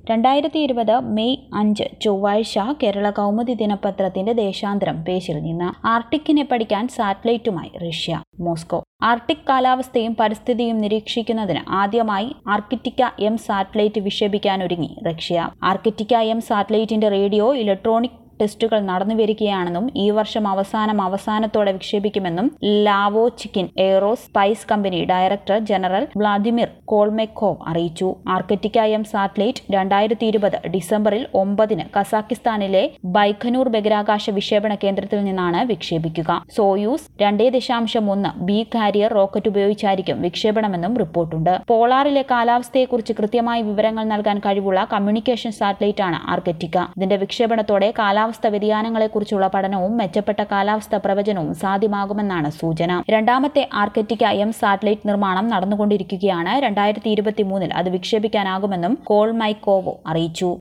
രണ്ടായിരത്തി ഇരുപത് മെയ് അഞ്ച് ചൊവ്വാഴ്ച കേരള കൗമുദി ദിനപത്രത്തിന്റെ ദേശാന്തരം പേജിൽ നിന്ന് ആർട്ടിക്കിനെ പഠിക്കാൻ സാറ്റലൈറ്റുമായി റഷ്യ മോസ്കോ ആർട്ടിക് കാലാവസ്ഥയും പരിസ്ഥിതിയും നിരീക്ഷിക്കുന്നതിന് ആദ്യമായി ആർക്കിറ്റിക്ക എം സാറ്റലൈറ്റ് വിക്ഷേപിക്കാനൊരുങ്ങി റഷ്യ ആർക്കിറ്റിക്ക എം സാറ്റലൈറ്റിന്റെ റേഡിയോ ഇലക്ട്രോണിക് ടെസ്റ്റുകൾ നടന്നുവരികയാണെന്നും ഈ വർഷം അവസാനം അവസാനത്തോടെ വിക്ഷേപിക്കുമെന്നും Lavochkin aerospace company director general Vladimir Kolmykov അറിയിച്ചു ആർക്കറ്റിക്ക എം സാറ്റലൈറ്റ് രണ്ടായിരത്തി ഇരുപത് ഡിസംബറിൽ ഒമ്പതിന് കസാക്കിസ്ഥാനിലെ ബൈഖനൂർ ബഹിരാകാശ വിക്ഷേപണ കേന്ദ്രത്തിൽ നിന്നാണ് വിക്ഷേപിക്കുക സോയൂസ് രണ്ടേ ദശാംശം ഒന്ന് ബി കാരിയർ റോക്കറ്റ് ഉപയോഗിച്ചായിരിക്കും വിക്ഷേപണമെന്നും റിപ്പോർട്ടുണ്ട് പോളാറിലെ കാലാവസ്ഥയെക്കുറിച്ച് കൃത്യമായ വിവരങ്ങൾ നൽകാൻ കഴിവുള്ള കമ്മ്യൂണിക്കേഷൻ സാറ്റലൈറ്റാണ് ആർക്കറ്റിക്ക ഇതിന്റെ വിക്ഷേപണത്തോടെ കാലാവസ്ഥ വ്യതിയാനങ്ങളെക്കുറിച്ചുള്ള പഠനവും മെച്ചപ്പെട്ട കാലാവസ്ഥ പ്രവചനവും സാധ്യമാകുമെന്നാണ് സൂചന രണ്ടാമത്തെ ആർക്കറ്റിക്ക എം സാറ്റലൈറ്റ് നിർമ്മാണം നടന്നുകൊണ്ടിരിക്കുകയാണ് രണ്ടായിരത്തി ഇരുപത്തി മൂന്നിൽ അത് വിക്ഷേപിക്കാനാകുമെന്നും കോൾമൈക്കോവോ അറിയിച്ചു